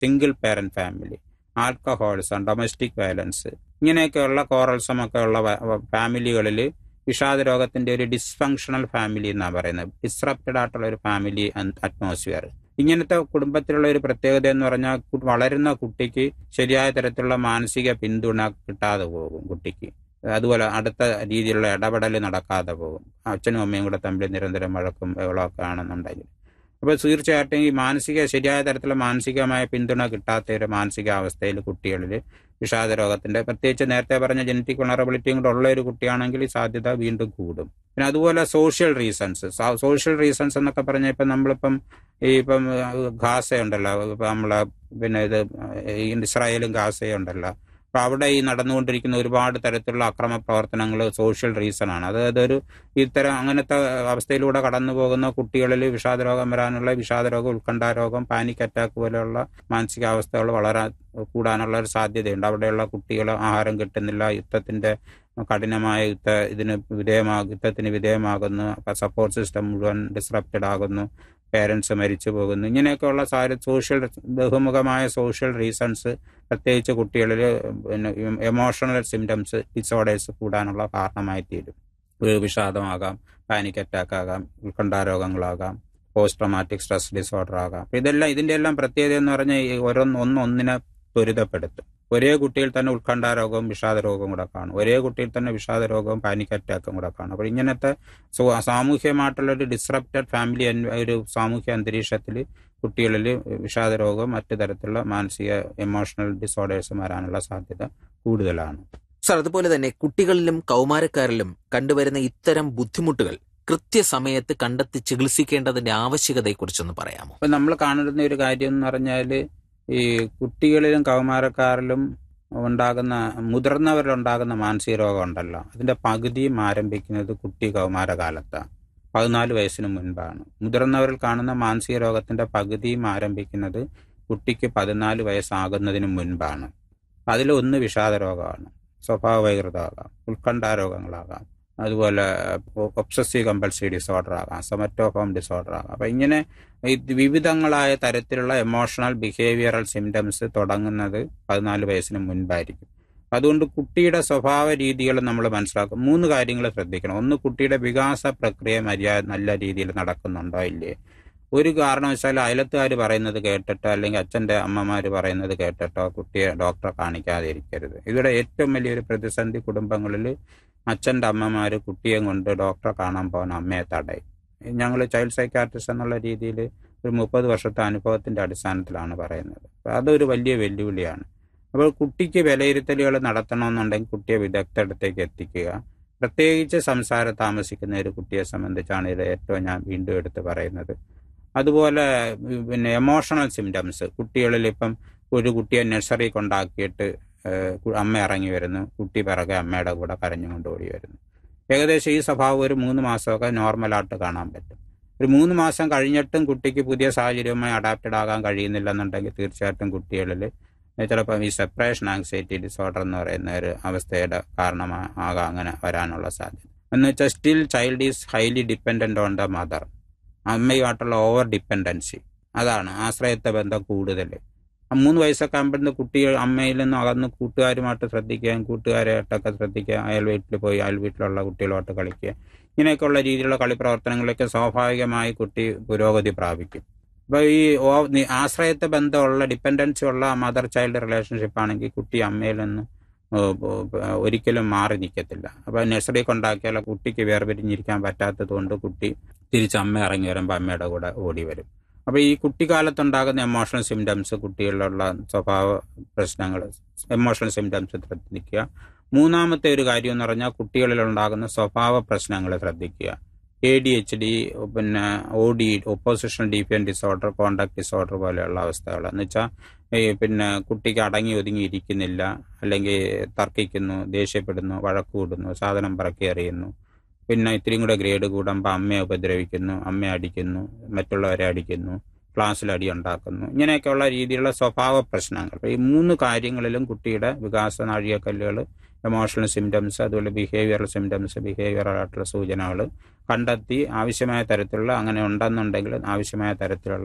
single parent family alcoholism domestic violence ഇങ്ങനെയൊക്കെയുള്ള കോറൽസം ഒക്കെ ഉള്ള ഫാമിലികളിൽ വിഷാദ രോഗത്തിന്റെ ഒരു ഡിസ്ഫങ്ഷണൽ ഫാമിലി എന്നാണ് പറയുന്നത് ഡിസ്റപ്റ്റഡ് ആയിട്ടുള്ള ഒരു ഫാമിലി അറ്റ്മോസ്ഫിയർ ഇങ്ങനത്തെ കുടുംബത്തിലുള്ള ഒരു പ്രത്യേകത എന്ന് പറഞ്ഞാൽ കു- വളരുന്ന കുട്ടിക്ക് ശരിയായ തരത്തിലുള്ള മാനസിക പിന്തുണ കിട്ടാതെ പോകും കുട്ടിക്ക് അതുപോലെ അടുത്ത രീതിയിലുള്ള ഇടപെടൽ നടക്കാതെ പോകും അച്ഛനും അമ്മയും കൂടെ തമ്മിൽ നിരന്തരം വഴക്കും ബഹളമൊക്കെ ആണെന്നുണ്ടെങ്കിൽ അപ്പോൾ തീർച്ചയായിട്ടും ഈ മാനസിക ശരിയായ തരത്തിലുള്ള മാനസികമായ പിന്തുണ കിട്ടാത്ത ഒരു മാനസികാവസ്ഥയിൽ കുട്ടികളിൽ വിഷാദ രോഗത്തിന്റെ പ്രത്യേകിച്ച് നേരത്തെ പറഞ്ഞ ജനറ്റിക് വണറബിലിറ്റിയും കൂടെ ഉള്ള ഒരു കുട്ടിയാണെങ്കിൽ ഈ സാധ്യത വീണ്ടും കൂടും പിന്നെ അതുപോലെ സോഷ്യൽ റീസൺസ് സോഷ്യൽ റീസൺസ് എന്നൊക്കെ പറഞ്ഞാൽ ഇപ്പം നമ്മളിപ്പം ഈ ഇപ്പം ഗാസ ഉണ്ടല്ലോ ഇപ്പം നമ്മളെ പിന്നെ ഇത് ഈ ഇസ്രായേലും ഗാസയും ഉണ്ടല്ലോ അപ്പൊ അവിടെ ഈ നടന്നുകൊണ്ടിരിക്കുന്ന ഒരുപാട് തരത്തിലുള്ള അക്രമ പ്രവർത്തനങ്ങൾ സോഷ്യൽ റീസൺ ആണ് അതായത് ഒരു ഇത്തരം അങ്ങനത്തെ അവസ്ഥയിലൂടെ കടന്നു പോകുന്ന കുട്ടികളിൽ വിഷാദരോഗം വരാനുള്ള വിഷാദരോഗം ഉത്കണ്ഠ രോഗം പാനിക് അറ്റാക്ക് പോലെയുള്ള മാനസികാവസ്ഥകൾ വളരാൻ കൂടാനുള്ള ഒരു സാധ്യതയുണ്ട് അവിടെയുള്ള കുട്ടികൾ ആഹാരം കിട്ടുന്നില്ല യുദ്ധത്തിന്റെ കഠിനമായ യുദ്ധ ഇതിന് വിധേയമാ യുദ്ധത്തിന് വിധേയമാകുന്നു സപ്പോർട്ട് സിസ്റ്റം മുഴുവൻ ഡിസ്റപ്റ്റഡ് ആകുന്നു പേരൻസ് മരിച്ചു പോകുന്നു ഇങ്ങനെയൊക്കെയുള്ള സാര സോഷ്യൽ ബഹുമുഖമായ സോഷ്യൽ റീസൺസ് പ്രത്യേകിച്ച് കുട്ടികളിൽ പിന്നെ എമോഷണൽ സിംറ്റംസ് ഡിസോർഡേഴ്സ് കൂടാനുള്ള കാരണമായി തീരും ഒരു വിഷാദമാകാം പാനിക് അറ്റാക്ക് ആകാം ഉത്കണ്ഠാരോഗങ്ങളാകാം പോസ്റ്റ് ട്രോമാറ്റിക് സ്ട്രെസ് ഡിസോർഡർ ആകാം അപ്പൊ ഇതെല്ലാം ഇതിന്റെ എല്ലാം പ്രത്യേകത എന്ന് പറഞ്ഞാൽ ഈ ഓരോന്ന് ഒന്ന് ഒന്നിനെ ത്വരിതപ്പെടുത്തും ഒരേ കുട്ടിയിൽ തന്നെ ഉത്കണ്ഠാരോഗവും വിഷാദ രോഗവും കൂടെ കാണും ഒരേ കുട്ടിയിൽ തന്നെ വിഷാദ രോഗവും പാനിക് അറ്റാക്കും കൂടെ കാണും അപ്പോൾ ഇങ്ങനത്തെ സോ- സാമൂഹ്യമായിട്ടുള്ള ഒരു ഡിസ്റപ്റ്റഡ് ഫാമിലി ഒരു സാമൂഹ്യ അന്തരീക്ഷത്തിൽ കുട്ടികളിൽ വിഷാദ രോഗവും മറ്റു തരത്തിലുള്ള മാനസിക എമോഷണൽ ഡിസോർഡേഴ്സും വരാനുള്ള സാധ്യത കൂടുതലാണ് സർ അതുപോലെ തന്നെ കുട്ടികളിലും കൗമാരക്കാരിലും കണ്ടുവരുന്ന ഇത്തരം ബുദ്ധിമുട്ടുകൾ കൃത്യസമയത്ത് കണ്ടെത്തി ചികിത്സിക്കേണ്ടതിന്റെ ആവശ്യകതയെക്കുറിച്ചൊന്ന് പറയാമോ ഇപ്പൊ നമ്മൾ കാണുന്ന ഒരു കാര്യം എന്ന് പറഞ്ഞാൽ ഈ കുട്ടികളിലും കൗമാരക്കാരിലും ഉണ്ടാകുന്ന മുതിർന്നവരിലുണ്ടാകുന്ന മാനസിക രോഗം ഉണ്ടല്ലോ അതിന്റെ പകുതിയും ആരംഭിക്കുന്നത് കുട്ടി കൗമാരകാലത്താണ് പതിനാല് വയസ്സിന് മുൻപാണ് മുതിർന്നവരിൽ കാണുന്ന മാനസിക രോഗത്തിന്റെ പകുതിയും ആരംഭിക്കുന്നത് കുട്ടിക്ക് പതിനാല് വയസ്സാകുന്നതിന് മുൻപാണ് അതിലൊന്ന് വിഷാദ രോഗമാണ് സ്വഭാവ വൈകൃതമാകാം ഉത്കണ്ഠാരോഗങ്ങളാകാം അതുപോലെ ഒബ്സസീവ് കമ്പൽസീവ് ഡിസോർഡർ ആകാം സമറ്റോഫോം ഡിസോർഡർ ആകാം അപ്പൊ ഇങ്ങനെ ഈ വിവിധങ്ങളായ തരത്തിലുള്ള എമോഷണൽ ബിഹേവിയറൽ സിംറ്റംസ് തുടങ്ങുന്നത് പതിനാല് വയസ്സിന് മുൻപായിരിക്കും അതുകൊണ്ട് കുട്ടിയുടെ സ്വഭാവ രീതികൾ നമ്മൾ മനസ്സിലാക്കും മൂന്ന് കാര്യങ്ങൾ ശ്രദ്ധിക്കണം ഒന്ന് കുട്ടിയുടെ വികാസ പ്രക്രിയ മര്യാദ നല്ല രീതിയിൽ നടക്കുന്നുണ്ടോ ഇല്ലേ ഒരു കാരണവശാൽ അയലത്തുകാർ പറയുന്നത് കേട്ടിട്ടോ അല്ലെങ്കിൽ അച്ഛൻ്റെ അമ്മമാർ പറയുന്നത് കേട്ടിട്ടോ കുട്ടിയെ ഡോക്ടറെ കാണിക്കാതിരിക്കരുത് ഇവിടെ ഏറ്റവും വലിയൊരു പ്രതിസന്ധി കുടുംബങ്ങളിൽ അച്ഛൻ്റെ അമ്മമാർ കുട്ടിയെ കൊണ്ട് ഡോക്ടറെ കാണാൻ പോകുന്ന അമ്മയെ തടയും ഞങ്ങൾ ചൈൽഡ് സൈക്കാട്രിസ്റ്റ് എന്നുള്ള രീതിയിൽ ഒരു മുപ്പത് വർഷത്തെ അനുഭവത്തിന്റെ അടിസ്ഥാനത്തിലാണ് പറയുന്നത് അപ്പൊ അതൊരു വലിയ വെല്ലുവിളിയാണ് അപ്പോൾ കുട്ടിക്ക് വിലയിരുത്തലുകൾ നടത്തണമെന്നുണ്ടെങ്കിൽ കുട്ടിയെ വിദഗ്ധടത്തേക്ക് എത്തിക്കുക പ്രത്യേകിച്ച് സംസാരം താമസിക്കുന്ന ഒരു കുട്ടിയെ സംബന്ധിച്ചാണ് ഇത് ഏറ്റവും ഞാൻ വീണ്ടും എടുത്ത് പറയുന്നത് അതുപോലെ പിന്നെ എമോഷണൽ സിംറ്റംസ് കുട്ടികളിൽ ഇപ്പം ഒരു കുട്ടിയെ നഴ്സറി കൊണ്ടാക്കിയിട്ട് ഏഹ്, കു- അമ്മ ഇറങ്ങി വരുന്നു കുട്ടി പിറകെ അമ്മയുടെ കൂടെ കരഞ്ഞുകൊണ്ട് ഓടി വരുന്നു ഏകദേശം ഈ സ്വഭാവം ഒരു മൂന്ന് മാസമൊക്കെ നോർമലായിട്ട് കാണാൻ പറ്റും ഒരു മൂന്ന് മാസം കഴിഞ്ഞിട്ടും കുട്ടിക്ക് പുതിയ സാഹചര്യവുമായി അഡാപ്റ്റഡ് ആകാൻ കഴിയുന്നില്ലെന്നുണ്ടെങ്കിൽ തീർച്ചയായിട്ടും കുട്ടികളിൽ ചിലപ്പോൾ ഈ സെപ്പറേഷൻ ആങ്സൈറ്റി ഡിസോർഡർ എന്ന് പറയുന്ന ഒരു അവസ്ഥയുടെ കാരണമാകാം അങ്ങനെ വരാനുള്ള സാധ്യത എന്ന് വെച്ചാൽ still child is highly dependent on the mother അമ്മയുമായിട്ടുള്ള ഓവർ ഡിപ്പെൻഡൻസി അതാണ് ആശ്രയത്വ ബന്ധം കൂടുതൽ ആ മൂന്ന് വയസ്സൊക്കെ ആകുമ്പോഴത്തെ കുട്ടികൾ അമ്മയിൽ നിന്നും അകന്ന് കൂട്ടുകാരുമായിട്ട് ശ്രദ്ധിക്കുകയും കൂട്ടുകാരായിട്ടൊക്കെ ശ്രദ്ധിക്കുക അയൽ വീട്ടിൽ പോയി അയൽ വീട്ടിലുള്ള കുട്ടികളുമായിട്ട് കളിക്കുക ഇങ്ങനെയൊക്കെയുള്ള രീതിയിലുള്ള കളിപ്രവർത്തനങ്ങളിലൊക്കെ സ്വാഭാവികമായി കുട്ടി പുരോഗതി പ്രാപിക്കും അപ്പോൾ ഈ ഓ- നി- ആശ്രയത്വ ബന്ധമുള്ള ഡിപ്പെൻഡൻസി ഉള്ള മദർ ചൈൽഡ് റിലേഷൻഷിപ്പ് ആണെങ്കിൽ കുട്ടി അമ്മയിൽ നിന്നും ഏഹ്, ഏഹ്, ഒരിക്കലും മാറി നിൽക്കത്തില്ല അപ്പോൾ നഴ്സറി കൊണ്ടാക്കിയാൽ കുട്ടിക്ക് വേർപിരിഞ്ഞിരിക്കാൻ പറ്റാത്തത് കൊണ്ട് കുട്ടി തിരിച്ച് അമ്മ ഇറങ്ങി വരുമ്പോൾ അമ്മയുടെ കൂടെ ഓടി വരും അപ്പോൾ ഈ കുട്ടിക്കാലത്തുണ്ടാകുന്ന എമോഷണൽ സിംറ്റംസ് കുട്ടികളിലുള്ള സ്വഭാവ പ്രശ്നങ്ങൾ എമോഷണൽ സിംറ്റംസ് ശ്രദ്ധിക്കുക മൂന്നാമത്തെ ഒരു കാര്യം എന്ന് പറഞ്ഞാൽ കുട്ടികളിൽ ഉണ്ടാകുന്ന സ്വഭാവ പ്രശ്നങ്ങൾ ശ്രദ്ധിക്കുക എ ഡി എച്ച് ഡി പിന്നെ O D opposition defiant disorder conduct disorder പോലെയുള്ള അവസ്ഥകൾ എന്ന് വെച്ചാൽ ഈ പിന്നെ കുട്ടിക്ക് അടങ്ങി ഒതുങ്ങി ഇരിക്കുന്നില്ല അല്ലെങ്കിൽ തർക്കിക്കുന്നു ദേഷ്യപ്പെടുന്നു വഴക്ക് കൂടുന്നു സാധനം പറക്കി എറിയുന്നു പിന്നെ ഇത്തിരിയും കൂടെ ഗ്രേഡ് കൂടുമ്പോൾ അമ്മയെ ഉപദ്രവിക്കുന്നു അമ്മയെ അടിക്കുന്നു മറ്റുള്ളവരെ അടിക്കുന്നു ക്ലാസ്സിൽ അടി ഉണ്ടാക്കുന്നു ഇങ്ങനെയൊക്കെയുള്ള രീതിയിലുള്ള സ്വഭാവ പ്രശ്നങ്ങൾ അപ്പോൾ ഈ മൂന്ന് കാര്യങ്ങളിലും കുട്ടിയുടെ വികാസ നാഴികക്കല്ലുകൾ എമോഷണൽ സിംറ്റംസ് അതുപോലെ ബിഹേവിയറൽ സിംറ്റംസ് ബിഹേവിയറൽ ആയിട്ടുള്ള സൂചനകൾ കണ്ടെത്തി ആവശ്യമായ തരത്തിലുള്ള അങ്ങനെ ഉണ്ടെന്നുണ്ടെങ്കിൽ ആവശ്യമായ തരത്തിലുള്ള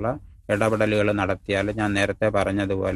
ഇടപെടലുകൾ നടത്തിയാൽ ഞാൻ നേരത്തെ പറഞ്ഞതുപോലെ